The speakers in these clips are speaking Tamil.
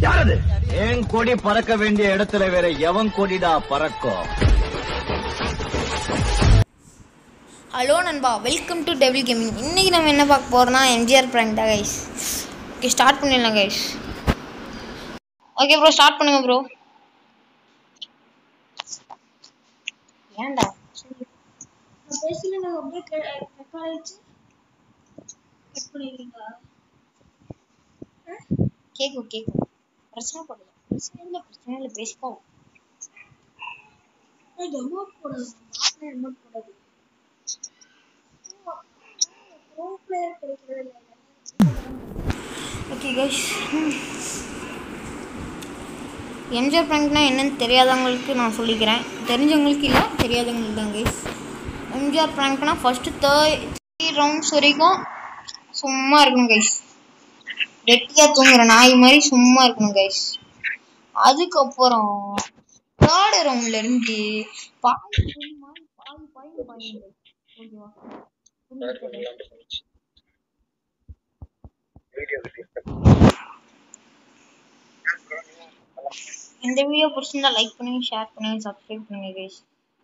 யாரது என் கொடி பறக்க வேண்டிய இடத்துல வேற எவன் கொடிடா பறக்கும் ஹலோ நண்பா வெல்கம் டு டெபிள் கேமிங் இன்றைக்கி நம்ம என்ன பார்க்க போகிறோம்னா எம்ஜிஆர் ப்ராங்க் தான் கைஸ் ஓகே ஸ்டார்ட் பண்ணிடலாம் கைஸ் ஓகே ப்ரோ ஸ்டார்ட் பண்ணுங்க ப்ரோ ஏன்டா பேசல நான் அப்படியே கட் ஆயிடுச்சு கட் பண்ணிடுறீங்களா கேட்கும் கேட்கும் பிரச்சனை போடல பிரச்சனை இல்லை பிரச்சனை இல்லை பேசிப்போம் எமௌண்ட் போடாது மாத்திரை எமௌண்ட் போடாது ப்ரோ பிளேயர் கிடைக்கிறது இல்லை ஓகே கைஸ் எம்ஜிஆர் ப்ராங்க்னா என்னன்னு தெரியாதவங்களுக்கு நான் சொல்லிக்கிறேன் தெரிஞ்சவங்களுக்கு இல்லை தெரியாதவங்களுக்கு தான் கைஸ் எம்ஜிஆர் ப்ராங்க்னா ஃபஸ்ட்டு த்ரீ ரவுண்ட்ஸ் வரைக்கும் சும்மா இருக்கணும் கைஸ் ரெட்டியாக தூங்குற நாய் மாதிரி சும்மா இருக்கணும் கைஸ் அதுக்கப்புறம் தேர்ட் ரவுண்ட்ல இருந்து பாய் புலி மாதிரி பாய் பாய் பாய் ஓகேவா இந்த வீடியோ பிடிச்சிருந்தா லைக் பண்ணுங்க ஷேர் பண்ணுங்க சப்ஸ்கிரைப் பண்ணுங்க கைஸ்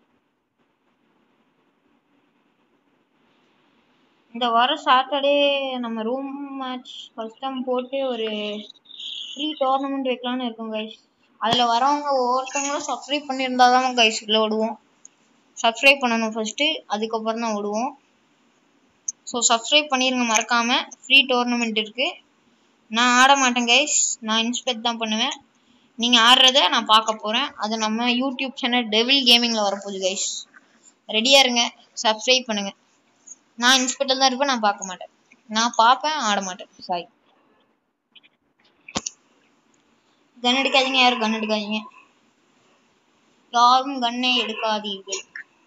இந்த வாரம் சாட்டர்டே நம்ம ரூம் மேட்ச் ஃபர்ஸ்ட் டைம் போட்டு ஒரு ஃப்ரீ டோர்னமெண்ட் வைக்கலாம்னு இருக்கோம் கைஸ் அதில் வரவங்க ஒவ்வொருத்தவங்களும் சப்ஸ்கிரைப் பண்ணியிருந்தா தான் கைஸ் உள்ள விடுவோம் சப்ஸ்கிரைப் பண்ணணும் ஃபர்ஸ்ட்டு அதுக்கப்புறம் தான் விடுவோம் ஸோ சப்ஸ்கிரைப் பண்ணிருங்க மறக்காமல் ஃப்ரீ டோர்னமெண்ட் இருக்குது நான் ஆட மாட்டேன் கைஸ் நான் இன்ஸ்பெக்ட் தான் பண்ணுவேன் நீங்கள் ஆடுறத நான் பார்க்க போகிறேன் அது நம்ம யூடியூப் சேனல் டெவில் கேமிங்கில் வரப்போகுது கைஸ் ரெடியாக இருங்க சப்ஸ்கிரைப் பண்ணுங்கள் நான் இன்ஸ்பெக்டர் தான் இருப்பேன் நான் பார்க்க மாட்டேன் நான் பார்ப்பேன் ஆட மாட்டேன் சாரி கன் எடுக்காதீங்க யாரும் கன் எடுக்காதீங்க யாரும் கண்ணை எடுக்காதீர்கள்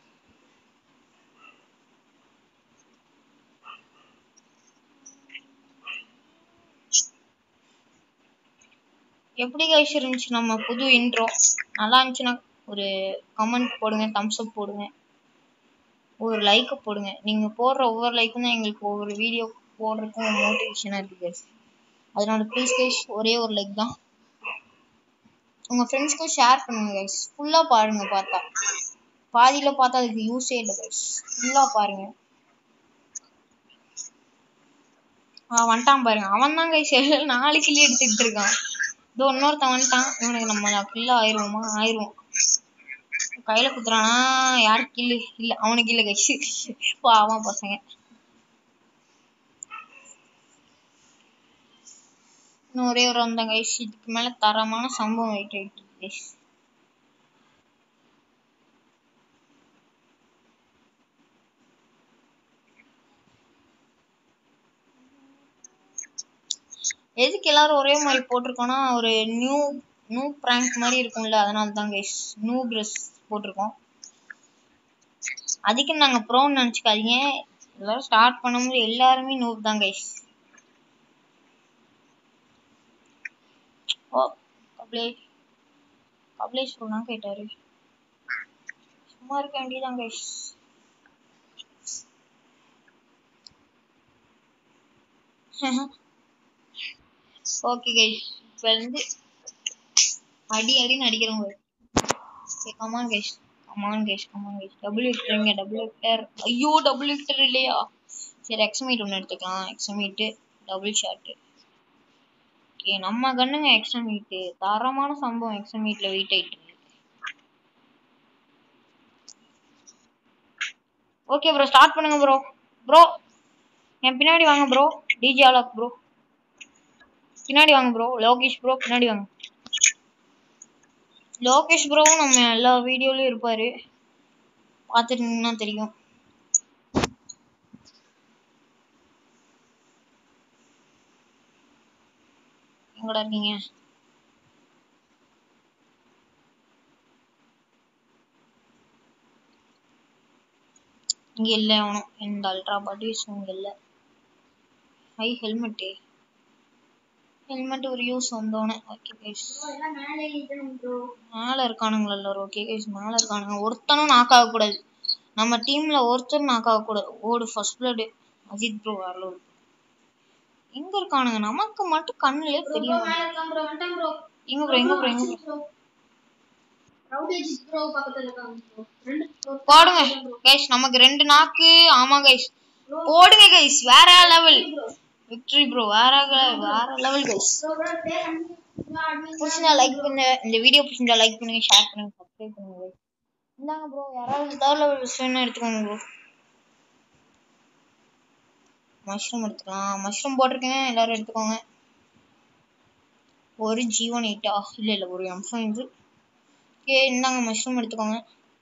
எப்படி கைஸ் இருந்துச்சு நம்ம புது இன்ட்ரோ நல்லா இருந்துச்சுன்னா ஒரு கமெண்ட் போடுங்க தம்ஸ் அப் போடுங்க ஒரு லைக் போடுங்க நீங்க போடுற ஒவ்வொரு லைக்கும் தான் எங்களுக்கு ஒவ்வொரு வீடியோ போடுறதுக்கும் மோட்டிவேஷனா இருக்கு கைஸ் அதனால ப்ளீஸ் கைஸ் ஒரே ஒரு லைக் தான் உங்க ஃப்ரெண்ட்ஸ்க்கும் ஷேர் பண்ணுங்க கைஸ் ஃபுல்லா பாருங்க பார்த்தா பாதியில பார்த்தா அதுக்கு யூஸே இல்லை கைஸ் ஃபுல்லா பாருங்க ஆ வந்துட்டான் பாருங்க அவன் தான் கைஸ் நாலு கிள்ளி எடுத்துக்கிட்டு இருக்கான் இதோ இன்னொருத்தன் வந்துட்டான் இவனுக்கு நம்ம கில்ல ஆயிருவோமா ஆயிருவோம் கையில குத்துறானா யாரு கில்லு இல்ல அவனுக்கு இல்ல கைஸ் பாவம் பசங்க இன்னும் ஒரே ஒரு வந்தேன் கைஸ் இதுக்கு மேல தரமான சம்பவம் வெயிட் ஆயிட்டு கைஸ் எதுக்கு எல்லாரும் ஒரே மாதிரி போட்டிருக்கோம்னா ஒரு நியூ நியூ ப்ராங்க் மாதிரி இருக்கும்ல அதனால தான் கைஸ் நியூ ட்ரெஸ் போட்டிருக்கோம் அதுக்கு நாங்க ப்ரோன்னு நினச்சிக்காதீங்க எல்லாரும் ஸ்டார்ட் பண்ணும்போது எல்லாருமே நூப் தான் கைஸ் ஓ கபிலே கபிலேஷ் தான் கேட்டாரு சும்மா இருக்க வேண்டியதான் கைஸ் ஓகே கைஸ் இப்போ வந்து அடி அடின்னு அடிக்கிறவங்க okay come on guys come on guys come on guys double விக்டருங்க டபுள் விக்டர் ஐயோ டபுள் விக்டர் இல்லையா சரி எக்ஸமீட் ஒன்று எடுத்துக்கலாம் எக்ஸமீட்டு டபுள் ஷாட்டு ஓகே நம்ம கண்ணுங்க எக்ஸமீட்டு தரமான சம்பவம் எக்ஸமீட்டில் வெயிட் ஆயிட்டு இருக்கு ஓகே ப்ரோ ஸ்டார்ட் பண்ணுங்க ப்ரோ ப்ரோ என் பின்னாடி வாங்க ப்ரோ டிஜே ஆலாக் ப்ரோ பின்னாடி வாங்க ப்ரோ லோகேஷ் ப்ரோ பின்னாடி வாங்க லோகேஷ் ப்ரோவும் நம்ம எல்லா வீடியோலயும் இருப்பாரு பார்த்துட்டீங்கன்னா தெரியும் எங்கடா இருக்கீங்க இங்க இல்ல அவனும் இந்த அல்ட்ரா பாடிஸ் இங்க இல்ல ஹை ஹெல்மெட்டு ஹெல்மெட் ஒரு யூஸ் வந்தோடனே ஓகே கைஸ் எல்லாம் மேலே இருக்கணும் ப்ரோ மேல இருக்கானுங்களா எல்லாரும் ஓகே கைஸ் மேல இருக்கானுங்க ஒருத்தனும் நாக் ஆகக்கூடாது நம்ம டீம்ல ஒருத்தர் நாக் ஆகக்கூடாது ஓடு ஃபர்ஸ்ட் பிளட் அஜித் ப்ரோ வரல எங்க இருக்கானுங்க நமக்கு மட்டும் கண்ணுல ப்ரோ தெரியும் மேல இருக்கான் ப்ரோ வந்துட்டான் ப்ரோ எங்க ப்ரோ எங்க ப்ரோ எங்க ப்ரோ ப்ரோ ரவுடேஜ் ப்ரோ பக்கத்துல இருக்காங்க ப்ரோ ரெண்டு ப்ரோ போடுங்க கைஸ் நமக்கு ரெண்டு நாக்கு ஆமா கைஸ் ப்ரோ போடுங்க கைஸ் வேற லெவல் ப்ரோ விக்டரி ப்ரோ வேற le- வேற லெவல் கைஸ் ப்ரோ ப்ரோ பேர் அட்மின் அட்மின் பிடிச்சிருந்தா லைக் பண்ணுங்க இந்த வீடியோ பிடிச்சிருந்தா லைக் பண்ணுங்க ஷேர் பண்ணுங்க சப்ஸ்கிரைப் பண்ணுங்க guys. இந்தாங்க ப்ரோ யாராவது தேர்ட் லெவல் விஷயம் எடுத்துக்கோங்க ப்ரோ மஷ்ரூம் எடுத்துக்கலாம் மஷ்ரூம் போட்டிருக்கேன் எல்லாரும் எடுத்துக்கோங்க ஒரு ஜீவன் எயிட்டா இல்ல இல்ல ஒரு எம்ஃபம் இது ஓகே இந்தாங்க மஷ்ரூம் எடுத்துக்கோங்க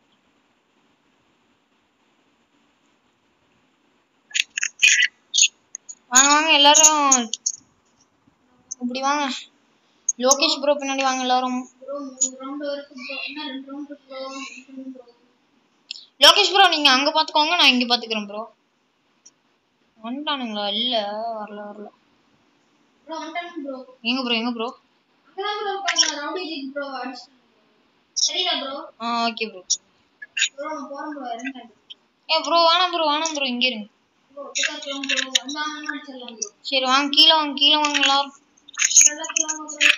வாங்க வாங்க எல்லாரும் இப்படி வாங்க லோகேஷ் ப்ரோ பின்னாடி வாங்க எல்லாரும் ப்ரோ மூணு ரவுண்ட் இருக்கு ப்ரோ என்ன ரெண்டு round bro bro Lokesh bro நீங்க அங்க பாத்துக்கோங்க நான் இங்க பாத்துக்கிறேன் ப்ரோ வந்துட்டானுங்களா இல்ல வரல வரல ப்ரோ வந்துட்டான் ப்ரோ எங்க ப்ரோ எங்க ப்ரோ அங்கதான் ப்ரோ இருக்காங்க ரவுடேஜ் ப்ரோ அடிச்சு சரிடா ப்ரோ ஆ ஓகே ப்ரோ ப்ரோ நான் போறேன் ப்ரோ இறங்கிட்டேன் ஏ ப்ரோ வேணாம் ப்ரோ வேணாம் ப்ரோ இங்க இருங்க ப்ரோ ஒட்டுக்கா இருக்கலாம் ப்ரோ வந்தாங்கன்னா அடிச்சிடலாம் ப்ரோ சரி வாங்க கீழே வாங்க கீழே வாங்க எல்லாரும் நல்லா இருக்கலாம் ப்ரோ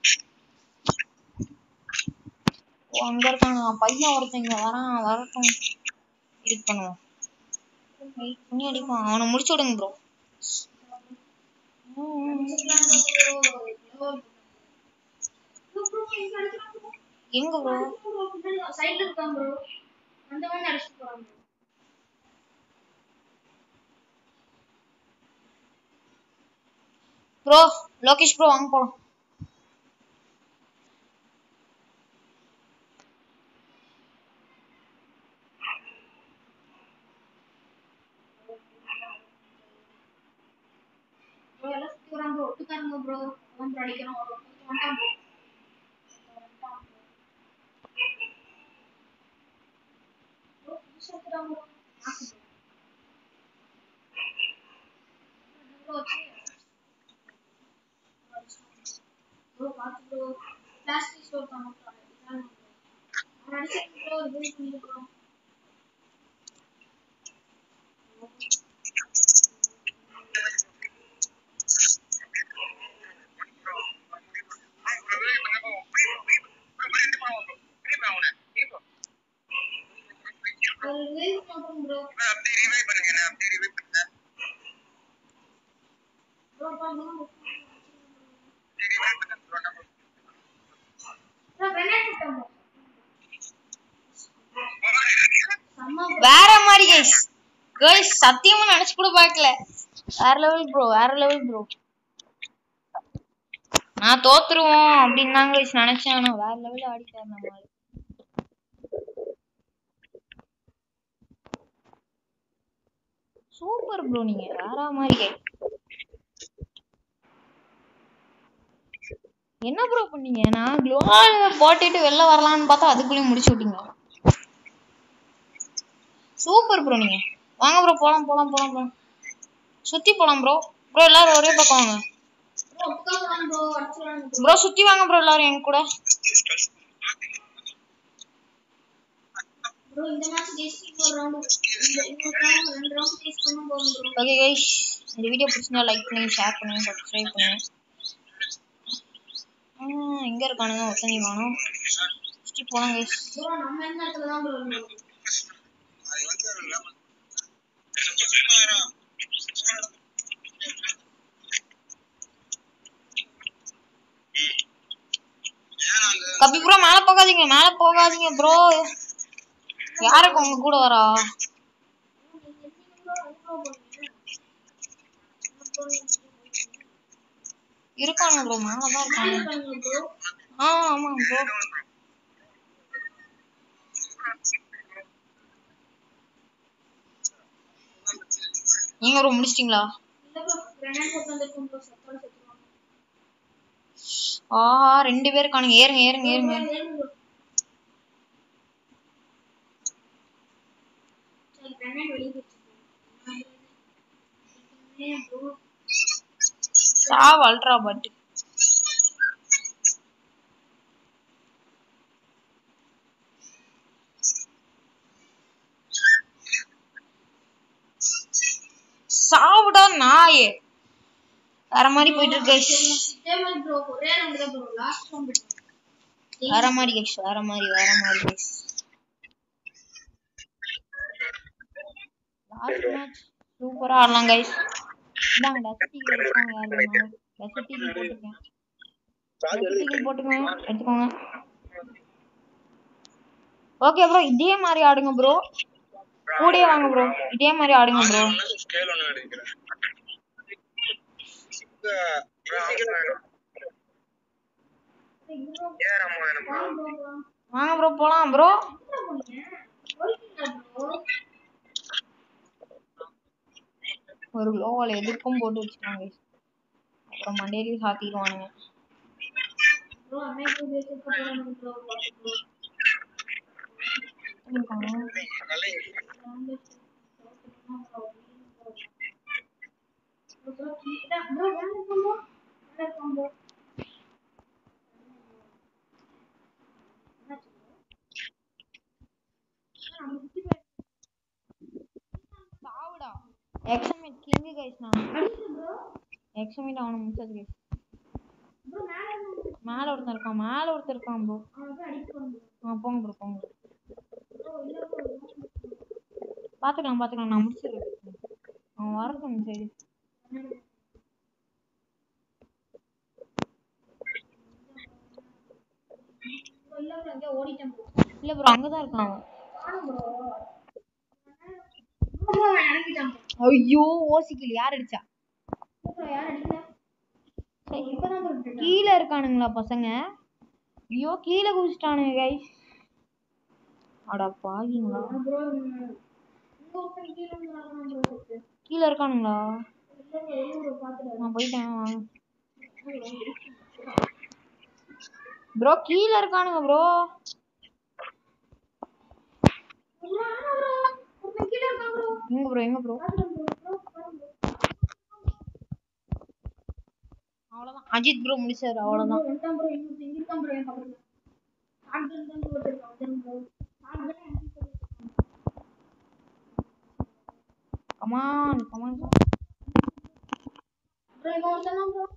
ஓ அங்க இருக்காங்க பையன் ஒருத்தன் இங்க வரான் வரட்டும் இது பண்ணுவோம் வெயிட் பண்ணி அடிப்பான் அவனை முடிச்சு விடுங்க ப்ரோ எங்க ப்ரோ சைடுல இருக்கான் ப்ரோ வந்தவன் அடிச்சுட்டு போறான் ப்ரோ ப்ரோ லோகேஷ் ப்ரோ வாங்க போலாம் ப்ரோ எல்லாம் சுத்தி வரான் ப்ரோ ஒட்டுக்காருங்க ப்ரோ அவன் ப்ரோ அடிக்கிறான் ஒரு ஒருத்தன் வந்துட்டான் ப்ரோ ப்ரோ புதுசா இருக்கிறான் ப்ரோ ப்ரோ ப்ரோ பார்த்து ப்ரோ பிளாஸ்டிக் ஸ்டோர் தான் அவன் அடிச்சு ப்ரோ ரிலீஸ் பண்ணிருக்கோம் அது ரிலீஸ் பண்றோம் ப்ரோ ப்ரோ பண்ணுங்க ப்ரோ கிரனேட் போட்டோம் செம்ம வேற மாதிரி கைஸ் கைஸ் சத்தியமா நினைச்சு கூட பார்க்கல வேற லெவல் ப்ரோ வேற லெவல் ப்ரோ நான் தோத்துருவோம் அப்படின்னு தான் கைஸ் நினைச்சேன் ஆனா வேற லெவல்ல ஆடிட்டாரு நம்ம ஆளு. சூப்பர் ப்ரோ நீங்க வேற மாதிரி guys. என்ன ப்ரோ பண்ணீங்க நான் க்ளோவால் போட்டுட்டு வெளில வரலாம்னு பார்த்தா அதுக்குள்ளேயும் முடிச்சு விட்டீங்க சூப்பர் ப்ரோ நீங்க வாங்க ப்ரோ போலாம் போலாம் போலாம் போலாம் சுத்தி போலாம் ப்ரோ ப்ரோ எல்லாரும் ஒரே பக்கம் வாங்க ப்ரோ ஒட்டுக்கா போறான் ப்ரோ அடிச்சுறாங்க ப்ரோ ப்ரோ சுத்தி வாங்க ப்ரோ எல்லாரும் எங்க கூட ப்ரோ இந்த மேட்ச் ஜெயிச்சிட்டு ஒரு ரவுண்ட் இந்த இந்த round ரெண்டு ரவுண்ட் ஜெயிச்சு பண்ண போறோம் ப்ரோ ஓகே கைஸ் இந்த வீடியோ பிடிச்சிருந்தா லைக் பண்ணுங்க ஷேர் பண்ணுங்க சப்ஸ்கிரைப் பண்ணுங்க ஆ, எங்க இருக்கானுங்க ஒத்தனி காணும் சுத்தி போலாம் கைஸ் ப்ரோ நம்ம என்ன இடத்துல தான் ப்ரோ இருந்தோம் கபி ப்ரோ மேல போகாதீங்க மேல போகாதீங்க ப்ரோ யாருக்கு உங்க கூட வரா நீங்க ப்ரோ அது ப்ரோ போறீங்க இருக்கானுங்க ப்ரோ மேல தான் மேல இருக்கானுங்க இருக்காங்க ப்ரோ ஆ ஆமா ப்ரோ நீங்க ப்ரோ முடிச்சிட்டீங்களா இல்ல ப்ரோ கிரனேட் போட்டு வந்திருக்கோம் ப்ரோ செத்தோட செத்துருவாங்க ஆஹா ரெண்டு பேர் இருக்கானுங்க ஏறுங்க ஏறுங்க ஏறுங்க ப்ரோ ஏறுங்க ப்ரோ சரி கிரனேட் வெளியே போச்சு ப்ரோ சாவ் அல்ட்ரா பட் சாவுடா நாயே வேற மாதிரி போயிட்டு இருக்கு guys. இதே மாதிரி ப்ரோ ஒரே ரவுண்ட் தான் ப்ரோ லாஸ்ட் ரவுண்ட் வேற மாதிரி guys வேற மாதிரி வேற மாதிரி guys. லாஸ்ட் மேட்ச் சூப்பரா ஆடலாம் கைஸ் இந்தாங்க டஸ்ட் எடுத்துக்கோங்க யார் வேணாலும் டஸ்ட் டீ போட்டுருக்கேன் டஸ்ட் டீ போட்டுக்கோங்க எடுத்துக்கோங்க ஓகே ப்ரோ இதே மாதிரி ஆடுங்க ப்ரோ கூடயே வாங்க ப்ரோ இதே மாதிரி ஆடுங்க ப்ரோ ஸ்கேல் ஒன்று எடுக்கிறேன் ஏன் நம்ம வேணும் வாங்க ப்ரோ போலாம் ப்ரோ ஒரு குளோவால் எதுக்கும் போட்டு வச்சுக்கோங்க guys. அப்புறம் மண்டேலையும் சாத்திடுவானுங்க ப்ரோ அமெரிக்கா பேசிட்டு போறாங்க ப்ரோ ப்ரோ ப்ரோ வேலை காம்போ வேலை காம்போ சாவுடா எக்ஸாமிட் கிங் கைஸ் நான் எக்ஸாமிட் அவனை முடிச்சது கைஸ் மேல ஒருத்தன் இருக்கான் மேல ஒருத்தன் இருக்கான் ப்ரோ ஆ போங்க ப்ரோ போங்க bro. பாத்துக்கலாம் பாத்துக்கலாம் நான் முடிச்சிடுறேன் அவன் வரட்டும் இந்த சைடு ஓடிட்டேன் ப்ரோ இல்ல ப்ரோ அங்கதான் இருக்கான் அவன் ப்ரோ இறங்கிட்டான் ஐயோ ஓசிக்கல யார் அடிச்சா ப்ரோ யார் அடிக்கல சரி. இப்பதான் ப்ரோ விட்டுட்டேன் கீழே இருக்கானுங்களா பசங்க ஐயோ கீழே குதிச்சிட்டானுங்க கைஸ் அடா பாவிங்களா ப்ரோ இங்க ஒருத்தன் கீழே வந்து நடக்கிறான் ப்ரோ கீழே இருக்கானுங்களா இல்ல ப்ரோ வெளிய ப்ரோ பாத்துட்டு நான் போயிட்டேன் வாங்க ப்ரோ கீழே இருக்கானுங்க ப்ரோ ப்ரோ ஆனா ப்ரோ ஒருத்தன் கீழே இருக்கான் ப்ரோ எங்க ப்ரோ எங்க ப்ரோ பாத்துட்டேன் ப்ரோ ப்ரோ பாருங்க அவ்வளவுதான் அஜித் ப்ரோ முடிச்சாரு அவ்வளவுதான் வந்துட்டான் ப்ரோ இன்னும் இங்க இருக்கான் ப்ரோ என் பக்கத்துல ஆட்கள் தான் ப்ரோ இருக்கான் வந்துடும் ப்ரோ ஆட்கள் எனக்கு கமான் கமான் ப்ரோ இங்க ஒருத்தன் தான் ப்ரோ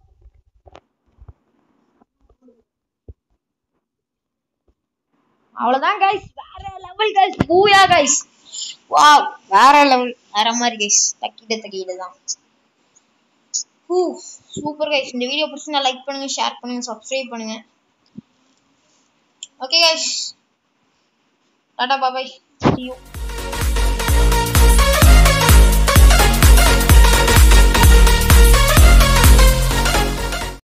அவ்வளவுதான் கைஸ் வேற level guys Booyah guys wow வேற லெவல் வேற மாதிரி கைஸ் தக்கிட தக்கிட தான் ஹூ சூப்பர் கைஸ் இந்த வீடியோ பிடிச்சிருந்தா லைக் பண்ணுங்க ஷேர் பண்ணுங்க சப்ஸ்கிரைப் பண்ணுங்க ஓகே கைஸ் டாடா பாய் see you